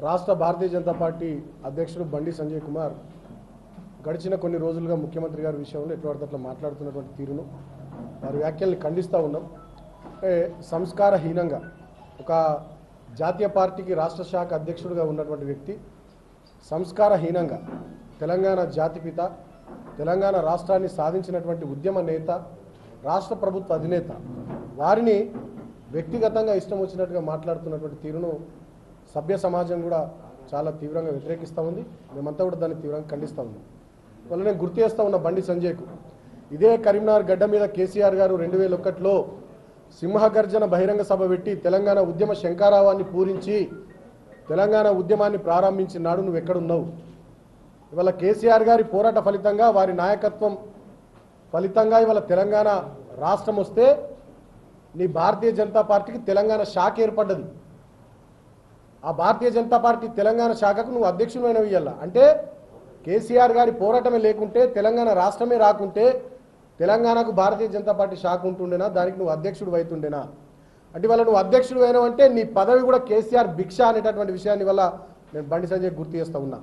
రాష్ట్ర భారతీయ జనతా పార్టీ అధ్యక్షుడు బండి సంజయ్ కుమార్ గడిచిన కొన్ని రోజులుగా ముఖ్యమంత్రి గారి విషయంలో ఎట్లా పడితే అట్లా మాట్లాడుతున్నటువంటి తీరును వారి వ్యాఖ్యల్ని ఖండిస్తూ ఉన్నాం అంటే సంస్కారహీనంగా ఒక జాతీయ పార్టీకి రాష్ట్ర శాఖ అధ్యక్షుడిగా ఉన్నటువంటి వ్యక్తి సంస్కారహీనంగా తెలంగాణ జాతిపిత తెలంగాణ రాష్ట్రాన్ని సాధించినటువంటి ఉద్యమ నేత రాష్ట్ర ప్రభుత్వ అధినేత వారిని వ్యక్తిగతంగా ఇష్టం వచ్చినట్టుగా మాట్లాడుతున్నటువంటి తీరును సభ్య సమాజం కూడా చాలా తీవ్రంగా వ్యతిరేకిస్తూ ఉంది మేమంతా కూడా దాన్ని తీవ్రంగా ఖండిస్తూ ఉన్నాం వల్ల నేను గుర్తు చేస్తూ ఉన్న బండి సంజయ్కు ఇదే కరీంనగర్ గడ్డ మీద కేసీఆర్ గారు రెండు వేల ఒకటిలో సింహగర్జన బహిరంగ సభ పెట్టి తెలంగాణ ఉద్యమ శంకారావాన్ని పూరించి తెలంగాణ ఉద్యమాన్ని ప్రారంభించిన నాడు నువ్వు ఎక్కడున్నావు ఇవాళ కేసీఆర్ గారి పోరాట ఫలితంగా వారి నాయకత్వం ఫలితంగా ఇవాళ తెలంగాణ రాష్ట్రం వస్తే నీ భారతీయ జనతా పార్టీకి తెలంగాణ శాఖ ఏర్పడ్డది ఆ భారతీయ జనతా పార్టీ తెలంగాణ శాఖకు నువ్వు అధ్యక్షుడైన ఇయ్యాల అంటే కేసీఆర్ గారి పోరాటమే లేకుంటే తెలంగాణ రాష్ట్రమే రాకుంటే తెలంగాణకు భారతీయ జనతా పార్టీ శాఖ ఉంటుండేనా దానికి నువ్వు అధ్యక్షుడు అవుతుండేనా అంటే ఇవాళ నువ్వు అధ్యక్షుడు అయినావంటే నీ పదవి కూడా కేసీఆర్ భిక్ష అనేటటువంటి విషయాన్ని వల్ల నేను బండి సంజయ్ గుర్తు చేస్తా ఉన్నా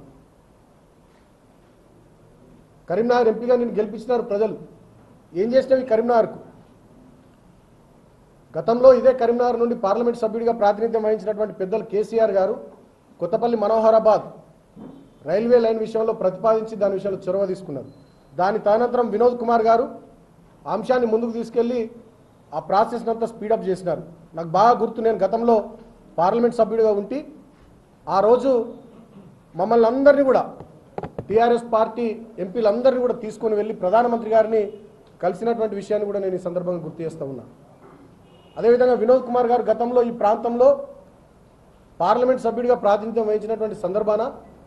కరీంనగర్ ఎంపీగా నేను గెలిపించినారు ప్రజలు ఏం చేసినవి కరీంనగర్కు గతంలో ఇదే కరీంనగర్ నుండి పార్లమెంట్ సభ్యుడిగా ప్రాతినిధ్యం వహించినటువంటి పెద్దలు కేసీఆర్ గారు కొత్తపల్లి మనోహరాబాద్ రైల్వే లైన్ విషయంలో ప్రతిపాదించి దాని విషయంలో చొరవ తీసుకున్నారు దాని తదనంతరం వినోద్ కుమార్ గారు ఆ అంశాన్ని ముందుకు తీసుకెళ్లి ఆ ప్రాసెస్ అంతా స్పీడప్ చేసినారు నాకు బాగా గుర్తు నేను గతంలో పార్లమెంట్ సభ్యుడిగా ఉండి ఆ రోజు మమ్మల్ని అందరినీ కూడా టీఆర్ఎస్ పార్టీ ఎంపీలందరినీ కూడా తీసుకొని వెళ్ళి ప్రధానమంత్రి గారిని కలిసినటువంటి విషయాన్ని కూడా నేను ఈ సందర్భంగా గుర్తు చేస్తా ఉన్నా అదేవిధంగా వినోద్ కుమార్ గారు గతంలో ఈ ప్రాంతంలో పార్లమెంట్ సభ్యుడిగా ప్రాతినిధ్యం వహించినటువంటి సందర్భాన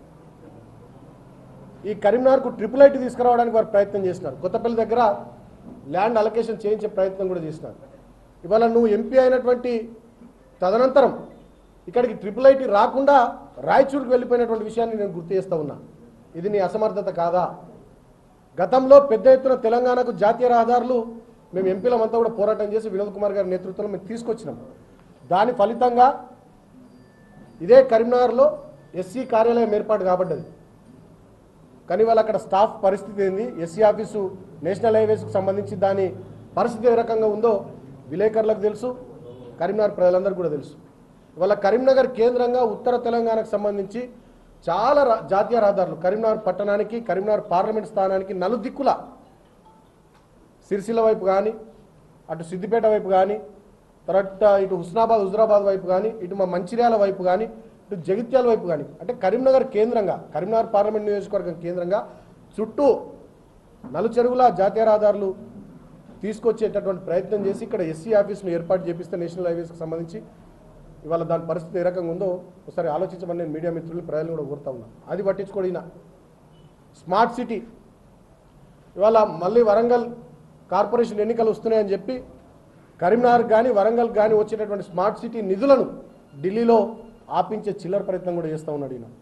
ఈ కరీంనగర్కు ట్రిపుల్ ఐటీ తీసుకురావడానికి వారు ప్రయత్నం చేసినారు కొత్తపల్లి దగ్గర ల్యాండ్ అలొకేషన్ చేయించే ప్రయత్నం కూడా చేసినారు ఇవాళ నువ్వు ఎంపీ అయినటువంటి తదనంతరం ఇక్కడికి ట్రిపుల్ ఐటీ రాకుండా రాయచూరుకు వెళ్ళిపోయినటువంటి విషయాన్ని నేను గుర్తు చేస్తా ఉన్నా ఇది నీ అసమర్థత కాదా గతంలో పెద్ద ఎత్తున తెలంగాణకు జాతీయ రహదారులు మేము ఎంపీలమంతా కూడా పోరాటం చేసి వినోద్ కుమార్ గారి నేతృత్వంలో మేము తీసుకొచ్చినాం దాని ఫలితంగా ఇదే కరీంనగర్లో ఎస్సీ కార్యాలయం ఏర్పాటు కాబడ్డది కానీ వాళ్ళు అక్కడ స్టాఫ్ పరిస్థితి ఏంది ఎస్సీ ఆఫీసు నేషనల్ హైవేస్కు సంబంధించి దాని పరిస్థితి ఏ రకంగా ఉందో విలేకరులకు తెలుసు కరీంనగర్ ప్రజలందరికీ కూడా తెలుసు ఇవాళ కరీంనగర్ కేంద్రంగా ఉత్తర తెలంగాణకు సంబంధించి చాలా రా- జాతీయ రహదారులు కరీంనగర్ పట్టణానికి కరీంనగర్ పార్లమెంట్ స్థానానికి నలుదిక్కుల సిరిసిల్ల వైపు కానీ అటు సిద్దిపేట వైపు కానీ తర్వాత ఇటు హుస్నాబాద్ హుజరాబాద్ వైపు కానీ ఇటు మా మంచిర్యాల వైపు కానీ ఇటు జగిత్యాల వైపు కానీ అంటే కరీంనగర్ కేంద్రంగా కరీంనగర్ పార్లమెంట్ నియోజకవర్గం కేంద్రంగా చుట్టూ నలుచెరుగుల జాతీయ రహదారులు తీసుకొచ్చేటటువంటి ప్రయత్నం చేసి ఇక్కడ ఎస్సీ ఆఫీస్ను ఏర్పాటు చేపిస్తే నేషనల్ హైవేస్కి సంబంధించి ఇవాళ దాని పరిస్థితి ఏ రకంగా ఉందో ఒకసారి ఆలోచించమని నేను మీడియా మిత్రులు ప్రజలను కూడా కోరుతా ఉన్నా అది పట్టించుకోడు ఈయన స్మార్ట్ సిటీ ఇవాళ మళ్ళీ వరంగల్ కార్పొరేషన్ ఎన్నికలు వస్తున్నాయని చెప్పి కరీంనగర్ కానీ వరంగల్ కానీ వచ్చేటటువంటి స్మార్ట్ సిటీ నిధులను ఢిల్లీలో ఆపించే చిల్లర ప్రయత్నం కూడా చేస్తూ ఉన్నాడు ఈయన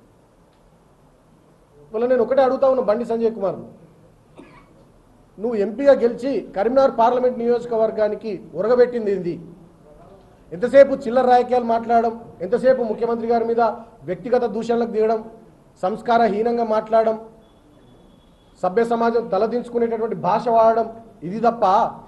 ఇవాళ నేను ఒకటే అడుగుతా ఉన్నా బండి సంజయ్ కుమార్ నువ్వు ఎంపీగా గెలిచి కరీంనగర్ పార్లమెంట్ నియోజకవర్గానికి ఉరగబెట్టింది ఏంది ఎంతసేపు చిల్లర రాజకీయాలు మాట్లాడడం ఎంతసేపు ముఖ్యమంత్రి గారి మీద వ్యక్తిగత దూషణలకు దిగడం సంస్కారహీనంగా మాట్లాడడం సభ్య సమాజం తలదించుకునేటటువంటి భాష వాడడం ఇది తప్ప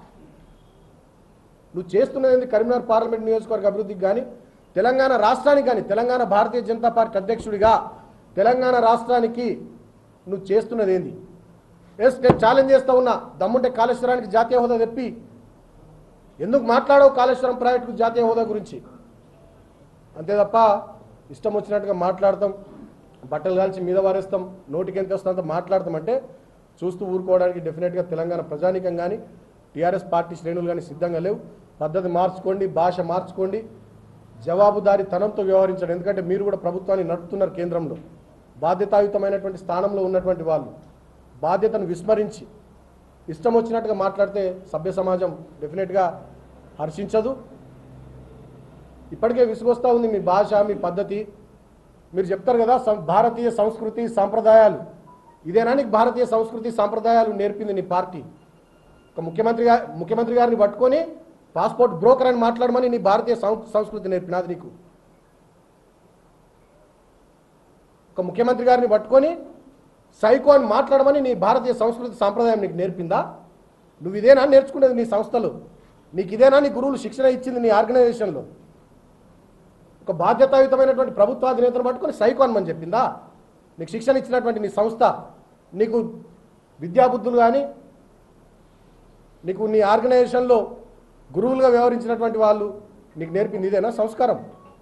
నువ్వు చేస్తున్నది కరీంనగర్ పార్లమెంట్ నియోజకవర్గ అభివృద్ధికి కానీ తెలంగాణ రాష్ట్రానికి కానీ తెలంగాణ భారతీయ జనతా పార్టీ అధ్యక్షుడిగా తెలంగాణ రాష్ట్రానికి నువ్వు చేస్తున్నది ఏంది ఎస్ నేను ఛాలెంజ్ చేస్తా ఉన్నా దమ్ముంటే కాళేశ్వరానికి జాతీయ హోదా తెప్పి ఎందుకు మాట్లాడవు కాళేశ్వరం ప్రాజెక్టుకు జాతీయ హోదా గురించి అంతే తప్ప ఇష్టం వచ్చినట్టుగా మాట్లాడతాం బట్టలు కాల్చి మీద వారేస్తాం నోటికి ఎంత వస్తుందంత మాట్లాడతాం అంటే చూస్తూ ఊరుకోవడానికి డెఫినెట్గా తెలంగాణ ప్రజానికం కానీ టీఆర్ఎస్ పార్టీ శ్రేణులు కానీ సిద్ధంగా లేవు పద్ధతి మార్చుకోండి భాష మార్చుకోండి జవాబుదారీ తనంతో వ్యవహరించండి ఎందుకంటే మీరు కూడా ప్రభుత్వాన్ని నడుపుతున్నారు కేంద్రంలో బాధ్యతాయుతమైనటువంటి స్థానంలో ఉన్నటువంటి వాళ్ళు బాధ్యతను విస్మరించి ఇష్టం వచ్చినట్టుగా మాట్లాడితే సభ్య సమాజం డెఫినెట్గా హర్షించదు ఇప్పటికే విసుగొస్తూ ఉంది మీ భాష మీ పద్ధతి మీరు చెప్తారు కదా సం- భారతీయ సంస్కృతి సాంప్రదాయాలు ఇదేనా నీకు భారతీయ సంస్కృతి సాంప్రదాయాలు నేర్పింది నీ పార్టీ ఒక ముఖ్యమంత్రి గా ముఖ్యమంత్రి గారిని పట్టుకొని పాస్పోర్ట్ బ్రోకర్ అని మాట్లాడమని నీ భారతీయ సం- సంస్కృతి నేర్పినది నీకు ఒక ముఖ్యమంత్రి గారిని పట్టుకొని సైకో అని మాట్లాడమని నీ భారతీయ సంస్కృతి సాంప్రదాయం నీకు నేర్పిందా నువ్వు ఇదేనా నేర్చుకునేది నీ సంస్థలో నీకు ఇదేనా నీ గురువులు శిక్షణ ఇచ్చింది నీ ఆర్గనైజేషన్లో ఒక బాధ్యతాయుతమైనటువంటి ప్రభుత్వాధినేతను పట్టుకొని సైకో అనమని చెప్పిందా నీకు శిక్షణ ఇచ్చినటువంటి నీ సంస్థ నీకు విద్యాబుద్ధులు కానీ నీకు నీ ఆర్గనైజేషన్లో గురువులుగా వ్యవహరించినటువంటి వాళ్ళు నీకు నేర్పింది ఇదేనా సంస్కారం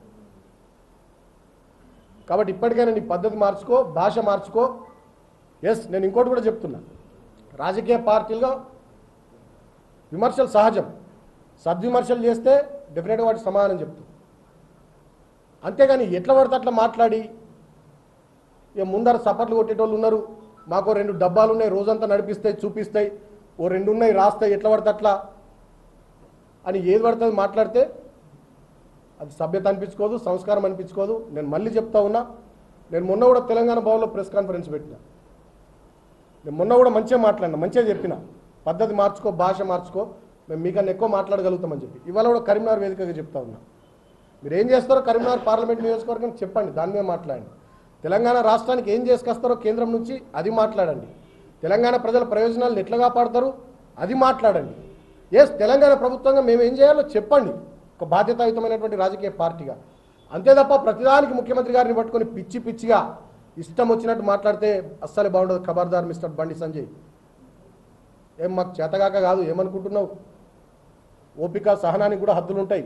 కాబట్టి ఇప్పటికైనా నీ పద్ధతి మార్చుకో భాష మార్చుకో ఎస్ నేను ఇంకోటి కూడా చెప్తున్నా రాజకీయ పార్టీలుగా విమర్శలు సహజం సద్విమర్శలు చేస్తే డెఫినెట్గా వాటి సమాధానం చెప్తాం అంతేగాని ఎట్లా పడితే అట్లా మాట్లాడి ఇక ముందర సపట్లు కొట్టేటోళ్ళు ఉన్నారు మాకు రెండు డబ్బాలు ఉన్నాయి రోజంతా నడిపిస్తాయి చూపిస్తాయి ఓ రెండు ఉన్నాయి రాస్తాయి ఎట్లా పడితే అట్లా అని ఏది పడుతుంది మాట్లాడితే అది సభ్యత అనిపించుకోదు సంస్కారం అనిపించుకోదు నేను మళ్ళీ చెప్తా ఉన్నా నేను మొన్న కూడా తెలంగాణ భవన్లో ప్రెస్ కాన్ఫరెన్స్ పెట్టిన నేను మొన్న కూడా మంచిగా మాట్లాడినా మంచిగా చెప్పిన పద్ధతి మార్చుకో భాష మార్చుకో మేము మీకన్నా ఎక్కువ మాట్లాడగలుగుతామని చెప్పి ఇవాళ కూడా కరీంనగర్ వేదికగా చెప్తా ఉన్నా మీరు ఏం చేస్తారో కరీంనగర్ పార్లమెంట్ నియోజకవర్గం చెప్పండి దాని మీద మాట్లాడండి తెలంగాణ రాష్ట్రానికి ఏం చేసుకొస్తారో కేంద్రం నుంచి అది మాట్లాడండి తెలంగాణ ప్రజల ప్రయోజనాలను ఎట్లా కాపాడతారు అది మాట్లాడండి ఎస్ తెలంగాణ ప్రభుత్వంగా మేము ఏం చేయాలో చెప్పండి ఒక బాధ్యతాయుతమైనటువంటి రాజకీయ పార్టీగా అంతే తప్ప ప్రతిదానికి ముఖ్యమంత్రి గారిని పట్టుకొని పిచ్చి పిచ్చిగా ఇష్టం వచ్చినట్టు మాట్లాడితే అస్సలే బాగుండదు ఖబర్దార్ మిస్టర్ బండి సంజయ్ ఏం మాకు చేతగాక కాదు ఏమనుకుంటున్నావు ఓపిక సహనానికి కూడా హద్దులు ఉంటాయి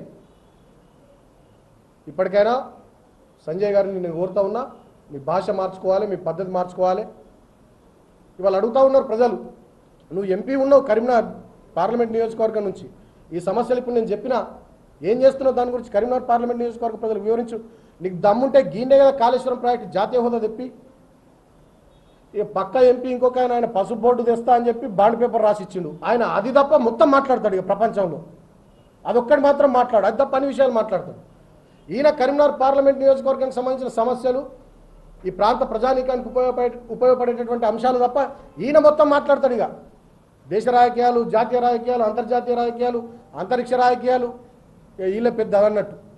ఇప్పటికైనా సంజయ్ గారిని నేను కోరుతా ఉన్నా మీ భాష మార్చుకోవాలి మీ పద్ధతి మార్చుకోవాలి ఇవాళ అడుగుతా ఉన్నారు ప్రజలు నువ్వు ఎంపీ ఉన్నావు కరీంనగర్ పార్లమెంట్ నియోజకవర్గం నుంచి ఈ సమస్యలు ఇప్పుడు నేను చెప్పినా ఏం చేస్తున్నావు దాని గురించి కరీంనగర్ పార్లమెంట్ నియోజకవర్గ ప్రజలు వివరించు నీకు దమ్ముంటే గీండే కదా కాళేశ్వరం ప్రాజెక్టు జాతీయ హోదా తెప్పి ఇక పక్క ఎంపీ ఇంకొక ఆయన ఆయన పసుపు బోర్డు తెస్తా అని చెప్పి బాండ్ పేపర్ రాసి ఇచ్చిండు ఆయన అది తప్ప మొత్తం మాట్లాడతాడు ఇక ప్రపంచంలో అదొక్కటి మాత్రం మాట్లాడు అది తప్ప అన్ని విషయాలు మాట్లాడతాడు ఈయన కరీంనగర్ పార్లమెంట్ నియోజకవర్గానికి సంబంధించిన సమస్యలు ఈ ప్రాంత ప్రజానీకానికి ఉపయోగపడే ఉపయోగపడేటటువంటి అంశాలు తప్ప ఈయన మొత్తం మాట్లాడతాడు ఇక దేశ రాజకీయాలు జాతీయ రాజకీయాలు అంతర్జాతీయ రాజకీయాలు అంతరిక్ష రాజకీయాలు ఇక వీళ్ళే పెద్ద అన్నట్టు